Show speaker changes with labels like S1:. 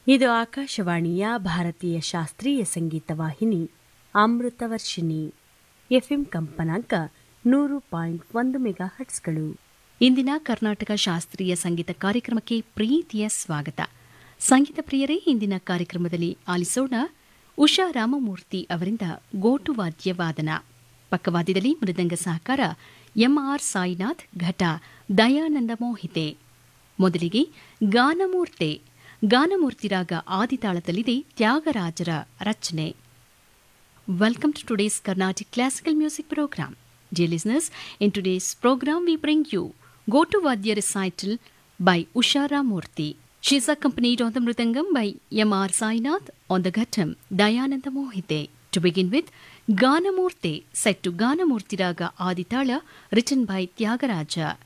S1: ಇದು ಆಕಾಶವಾಣಿಯ ಭಾರತೀಯ ಶಾಸ್ತ್ರೀಯ ಸಂಗೀತ ವಾಹಿನಿ ಅಮೃತವರ್ಷಿಣಿ ಎಫ್ಎಂ ಕಂಪನಾಂಕ ನೂರು ಪಾಯಿಂಟ್ ಒಂದು ಮೆಗಾ ಹಟ್ಸ್ಗಳು
S2: ಇಂದಿನ ಕರ್ನಾಟಕ ಶಾಸ್ತ್ರೀಯ ಸಂಗೀತ ಕಾರ್ಯಕ್ರಮಕ್ಕೆ ಪ್ರೀತಿಯ ಸ್ವಾಗತ ಸಂಗೀತ ಪ್ರಿಯರೇ ಇಂದಿನ ಕಾರ್ಯಕ್ರಮದಲ್ಲಿ ಆಲಿಸೋಣ ಉಷಾ ರಾಮಮೂರ್ತಿ ಅವರಿಂದ ಗೋಟುವಾದ್ಯ ವಾದನ ಪಕ್ಕವಾದ್ಯದಲ್ಲಿ ಮೃದಂಗ ಸಹಕಾರ ಎಂಆರ್ ಸಾಯಿನಾಥ್ ಘಟ ದಯಾನಂದ ಮೋಹಿತೆ ಮೊದಲಿಗೆ ಗಾನಮೂರ್ತೆ ಗಾನಮೂರ್ತಿ ರಾಗ ಆದಿತಾಳದಲ್ಲಿದೆ ತ್ಯಾಗರಾಜರ ರಚನೆ Welcome to today's Carnatic Classical Music Program. Dear listeners, in today's program we bring you Go to Vadya recital by Ushara Murthy. She is accompanied on the Mridangam by M.R. Sainath, on the Ghatam, Dayananda Mohite. To begin with, Ganamurte, set to Ganamurti Raga Aditala, written by Tyagaraja.